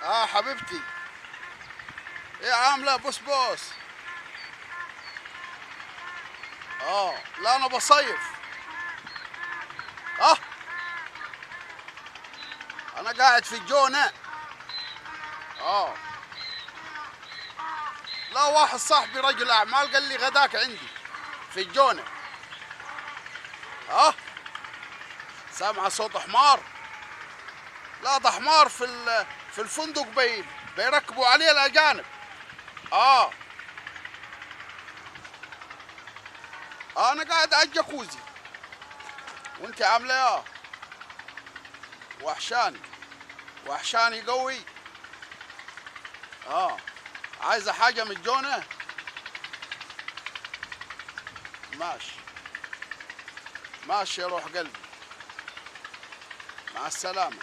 اه حبيبتي ايه عامله بوس بوس اه لا انا بصيف اه انا قاعد في الجونة اه لا واحد صاحبي رجل اعمال قال لي غداك عندي في الجونة اه سامعة صوت حمار لا ده حمار في ال- في الفندق بي بيركبوا عليه الاجانب اه انا قاعد على الجاكوزي وانت عامله ايه وحشاني وحشاني قوي اه عايزه حاجه من الجونه ماشي ماشي يا روح قلبي مع السلامه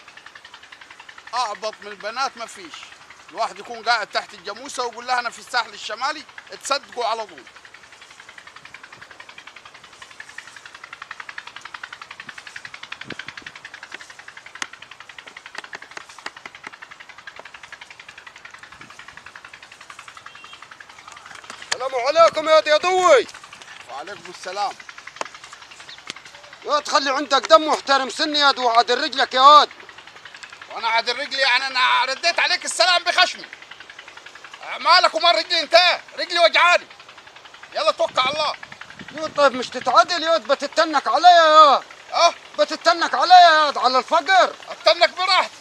اعبط من البنات ما فيش الواحد يكون قاعد تحت الجاموسه ويقول لها انا في الساحل الشمالي تصدقوا على طول السلام عليكم يا يا ضوي وعليكم السلام يا تخلي عندك دم محترم سني يا دو عدل رجلك يا واد وانا عاد رجلي يعني انا رديت عليك السلام بخشمي مالك ومال رجلي انت رجلي وجعاني يلا توكل على الله يا طيب مش تتعدل يا واد بتتنك عليا يا اه بتتنك عليا يا واد على الفقر اتنك براحتي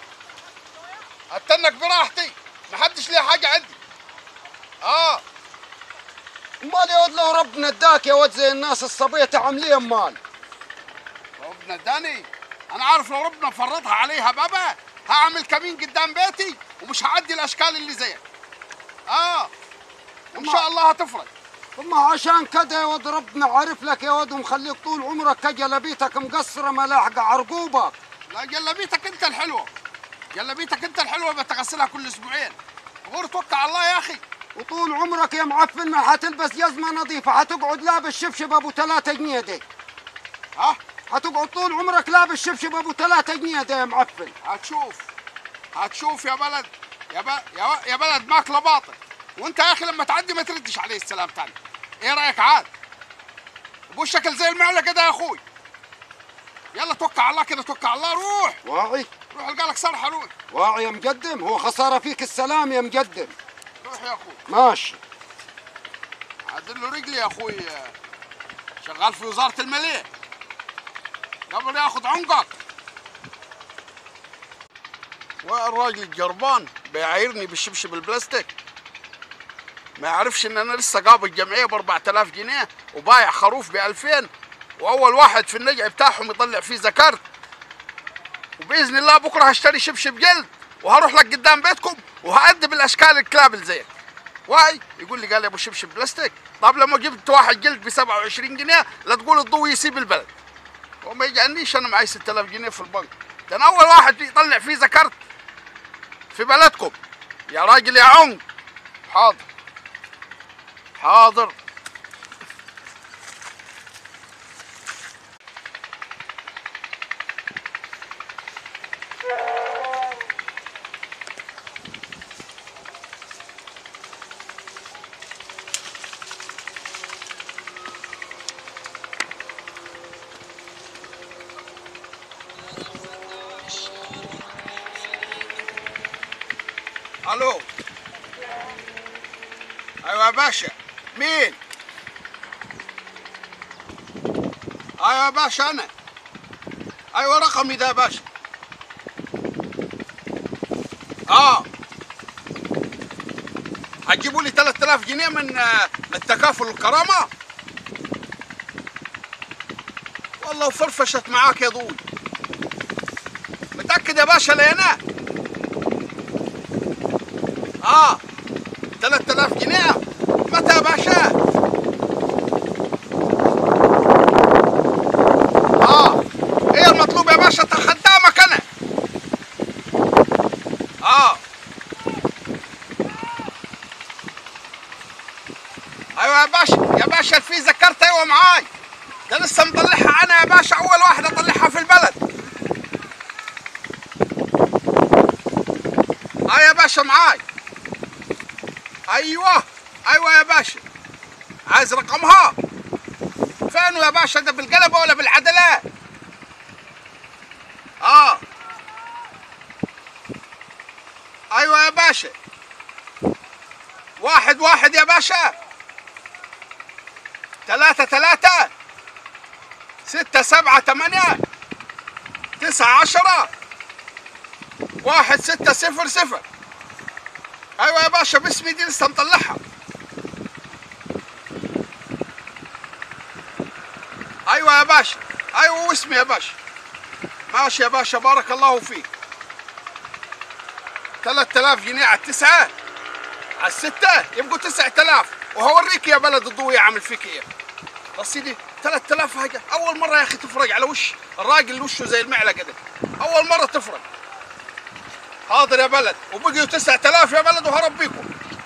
اتنك براحتي ما حدش ليه حاجه عندي اه امال يا واد لو ربنا اداك يا واد زي الناس الصبيه تعمليه امال ربنا اداني انا عارف لو ربنا فرضها عليها بابا هعمل كمين قدام بيتي ومش هعدي الاشكال اللي زيك اه وان شاء الله هتفرج ما عشان كده يا واد ربنا عارف لك يا واد ومخليك طول عمرك كجلبيتك مقصره ملاحقه عرقوبك لا جلبيتك انت الحلوه جلبيتك انت الحلوه بتغسلها كل اسبوعين غور توكل على الله يا اخي وطول عمرك يا معفن ما حتلبس جزمه نظيفه حتقعد لابس شبشب ابو 3 جنيه دي ها حتقعد طول عمرك لابس شبشب ابو 3 جنيه ده يا معفن هتشوف هتشوف يا بلد يا بلد يا, يا بلد ماكله باطل وانت يا اخي لما تعدي ما تردش عليه السلام تاني ايه رايك عاد ابو شكل زي المعله كده يا اخوي يلا توكل على الله كده توكل على الله روح واعي روح القى لك صرحه روح واعي يا مقدم هو خساره فيك السلام يا مقدم روح يا اخوي ماشي عدل له رجلي يا اخوي شغال في وزاره الماليه قبل ياخذ عنقك والراجل الجربان بيعايرني بالشبشب البلاستيك ما يعرفش ان انا لسه قابض جمعيه ب 4000 جنيه وبايع خروف ب 2000 واول واحد في النجع بتاعهم يطلع فيه زكرت وباذن الله بكره هشتري شبشب جلد وهروح لك قدام بيتكم وهأدب الاشكال الكلاب اللي زيك واي يقول لي قال يا ابو شبشب بلاستيك طب لما جبت واحد جلد ب 27 جنيه لا تقول الضوء يسيب البلد وما يجعنيش انا معي 6000 جنيه في البنك ده انا اول واحد يطلع فيه زكرت في بلدكم يا راجل يا عنق حاضر حاضر الو ايوه يا باشا مين ايوه يا باشا انا ايوه رقمي ده يا باشا اه هتجيبوا لي 3000 جنيه من آه، التكافل الكرامه والله فرفشت معاك يا ضوي متاكد يا باشا لينا اه 3000 جنيه متى يا باشا اه ايه المطلوب يا باشا تا خدامك انا اه ايوه يا باشا يا باشا في ذكرت ايوه معاي ده لسه مطلعها انا يا باشا اول واحد اطلعها في البلد باشا معاي ايوه ايوه يا باشا عايز رقمها فين يا باشا ده بالقلبة ولا بالعدلات اه ايوه يا باشا واحد واحد يا باشا ثلاثة ثلاثة ستة سبعة ثمانية تسعة عشرة واحد ستة صفر صفر ايوه يا باشا باسمي دي لسه مطلعها ايوه يا باشا ايوه واسمي يا باشا ماشي يا باشا بارك الله فيك 3000 جنيه على التسعة على الستة يبقوا 9000 وهوريك يا بلد الضوء عامل فيك ايه رصيدي 3000 حاجة أول مرة يا أخي تفرج على وش الراجل اللي وشه زي المعلقة ده أول مرة تفرج حاضر يا بلد وبقيوا 9000 يا بلد وهربيكم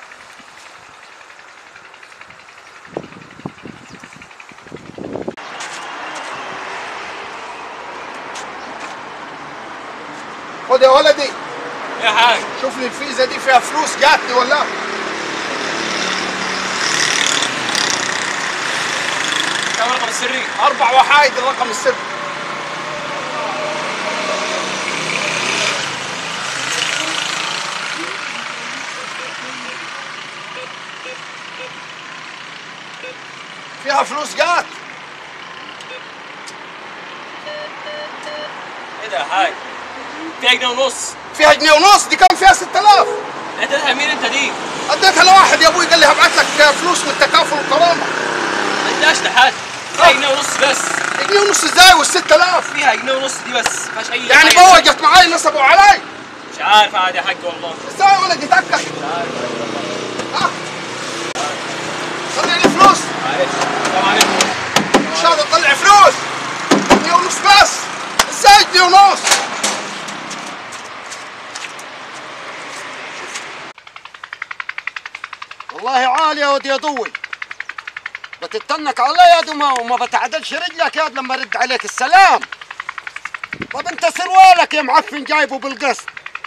خد يا ولدي يا حاج شوف لي الفيزا دي فيها فلوس جاتني ولا لا. كم الرقم السري؟ أربع وحايد الرقم السري فيها فلوس جات ايه ده يا حاج؟ فيها جنيه ونص فيها جنيه ونص دي كان فيها 6000 انت ده مين انت دي؟ اديتها لواحد يا ابوي قال لي هبعت لك فلوس من التكافل والكرامه انت ايش حاج؟ فيها جنيه ونص بس جنيه ونص ازاي وال 6000 فيها جنيه ونص دي بس ما فيهاش اي يعني حاجة. بوجت معاي نصبوا علي مش عارف عادي يا حاج والله ازاي ولا اتاكد مش عارف ها طلع لي فلوس معلش السلام عليكم مش هذا طلع فلوس جنيه ونص بس ازاي جنيه ونص والله عالي يا ود يا ضوي بتتنك علي يا دما وما بتعدلش رجلك يا لما رد عليك السلام طب انت سروالك يا معفن جايبه بالقصد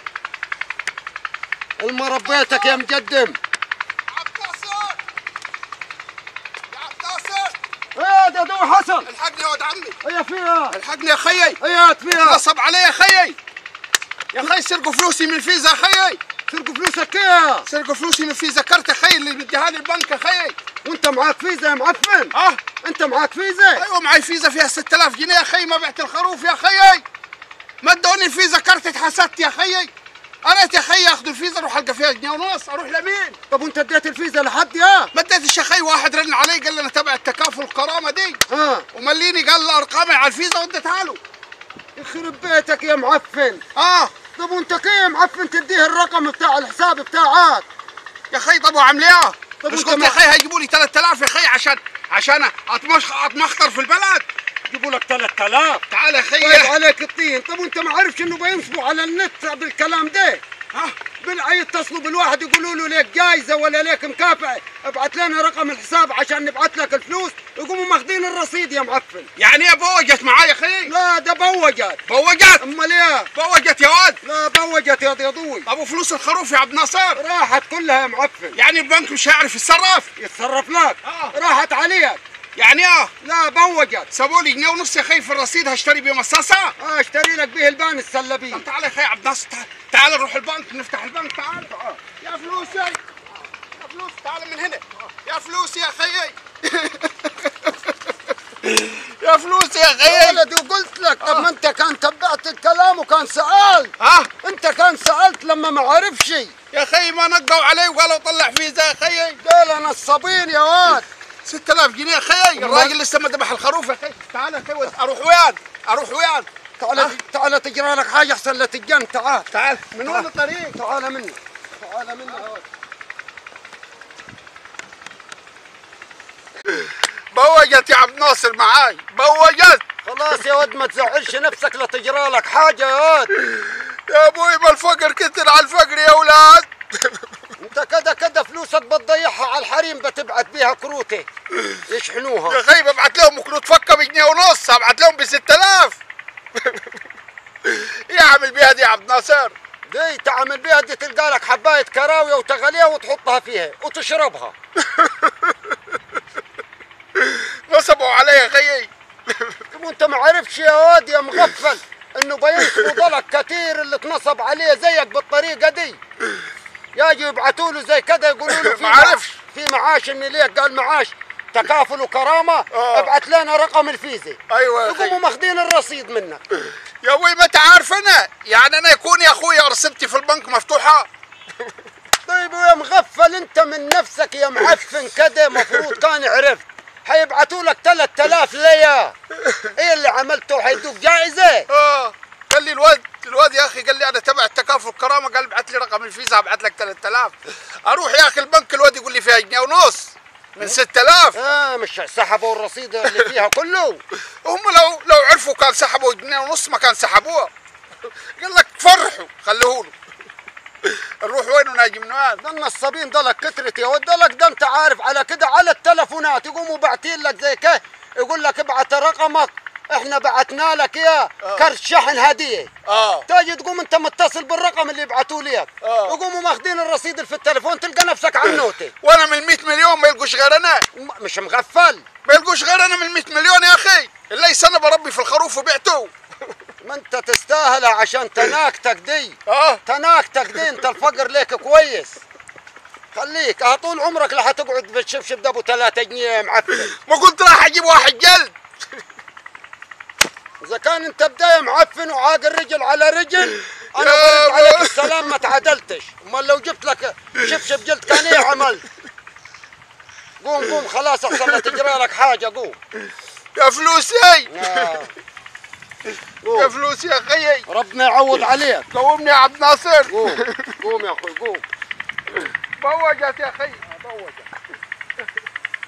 الما ربيتك يا مقدم عبد ناصر يا عبد ناصر ايه يا ضوي حسن الحقني يا ولد عمي ايه فيها الحقني يا خيي ايه فيها نصب علي يا خيي يا خي سرقوا فلوسي من الفيزا يا خيي سرقوا فلوسك ايه سرقوا فلوسي من الفيزا كارت يا خي اللي مديها لي البنك يا خيي وانت معاك فيزا يا معفن اه انت معاك فيزا ايوه معي فيزا فيها 6000 جنيه يا خي ما بعت الخروف يا خيي ما ادوني الفيزا كارت اتحسدت يا خيي قريت يا خي اخذ الفيزا اروح القى فيها جنيه ونص اروح لمين؟ طب وانت اديت الفيزا لحد يا ما اديتش يا خي واحد رن علي قال لي انا تبع التكافل الكرامه دي ها ومليني قال لي ارقامي على الفيزا واديتها له يخرب بيتك يا معفن اه طب وانت كيف يا معفن تديه الرقم بتاع الحساب بتاعك يا خي طب وعامل ايه؟ طب مش وانت قلت ما- يا خي هيجيبوا لي 3000 يا خي عشان عشان أتمش... اتمخطر في البلد يجيبوا لك 3000 تعال يا طيب خي عليك الطين طب وانت ما عارفش انه بينصبوا على النت بالكلام ده ها بال- يتصلوا بالواحد يقولوا له ليك جايزه ولا ليك مكافاه ابعت لنا رقم الحساب عشان نبعت لك الفلوس يقوموا ماخذين الرصيد يا معفن يعني ايه بوجت معايا يا خي لا ده بوجت بوجت امال ايه بوجت يا واد لا بوجت يا يا ضوي طب وفلوس الخروف يا عبد ناصر راحت كلها يا معفن يعني البنك مش هيعرف يتصرف يتصرف لك آه. راحت عليك يعني اه لا بوجت سابوا لي جنيه ونص يا خي في الرصيد هشتري بيه مصاصه اه اشتري لك به البان السلبي طب تعال يا خي عبد ناصر تعال تعال نروح البنك نفتح البنك تعال يا فلوسي يا فلوس تعال من هنا يا فلوسي يا خيي يا فلوسي يا يا خيي ولدي وقلت لك طب ما انت كان تبعت الكلام وكان سألت ها انت كان سألت لما ما عرفش يا خي ما نقوا علي وقالوا طلع فيزا يا خيي قال نصابين يا واد 6000 جنيه يا خيي الراجل لسه ما ذبح الخروف يا خي تعال يا خي اروح وين اروح وين تعال تعال تجرى لك حاجه احسن لا تتجن تعال تعال من وين الطريق تعال مني تعال مني يا واد بوجت يا عبد ناصر معاي بوجت خلاص يا واد ما تزعلش نفسك لا تجرى لك حاجه يا واد يا ابوي ما الفقر كتر على الفقر يا اولاد انت كده كده فلوسك بتضيعها على الحريم بتبعت بيها كروته يشحنوها يا خي ببعت لهم كروت فكه بجنيه ونص هبعت لهم ب 6000 ايه اعمل بيها دي يا عبد ناصر دي تعمل بيها دي تلقى لك حبايه كراويه وتغليها وتحطها فيها وتشربها نصبوا علي يا خيي وانت ما عرفتش يا واد يا مغفل انه بينصبوا ضلك كثير اللي اتنصب عليه زيك بالطريقه دي يجي يبعثوا له زي كذا يقولوا له في ما عرفش. في معاش من ليك قال معاش تكافل وكرامه آه. ابعث لنا رقم الفيزا ايوه يا يقوموا خيي ماخذين الرصيد منك يا ابوي ما انت عارف انا يعني انا يكون يا اخويا رصيدتي في البنك مفتوحه طيب يا مغفل انت من نفسك يا معفن كده مفروض كان عرفت حيبعتوا لك 3000 ليا ايه اللي عملته حيدوك جائزه اه قال لي الواد الواد يا اخي قال لي انا تبع التكافل الكرامه قال ابعت لي رقم الفيزا ابعت لك 3000 اروح يا اخي البنك الواد يقول لي فيها جنيه ونص من 6000 اه مش سحبوا الرصيد اللي فيها كله هم لو لو عرفوا كان سحبوا جنيه ونص ما كان سحبوها قال لك فرحوا خلوه له نروح وين وناجي من وين ده النصابين دلك كترت يا ود دلك ده انت عارف على كده على التلفونات يقوموا باعتين لك زي كده يقول لك ابعت رقمك احنا بعتنا لك يا آه. كرت شحن هديه اه تاجي تقوم انت متصل بالرقم اللي يبعتوا لك آه. يقوموا ماخذين الرصيد اللي في التليفون تلقى نفسك عنوتي وانا من 100 مليون ما يلقوش غير انا م- مش مغفل ما يلقوش غير انا من 100 مليون يا اخي اللي سنه بربي في الخروف وبعته ما انت تستاهل عشان تناكتك دي اه تناكتك دي انت الفقر ليك كويس خليك اه طول عمرك لا حتقعد بالشبشب ده ابو 3 جنيه يا معفن ما قلت راح اجيب واحد جلد اذا كان انت بدايه معفن وعاقل رجل على رجل انا يا برد عليك أبو. السلام ما تعادلتش امال لو جبت لك شبشب جلد كان ايه عملت قوم قوم خلاص احسن لا تجرى لك حاجه قوم يا فلوسي آه. يا قوم فلوسي يا خيي ربنا يعوض عليك قومني يا عبد ناصر قوم قوم يا اخوي قوم بوجت يا خي بوجت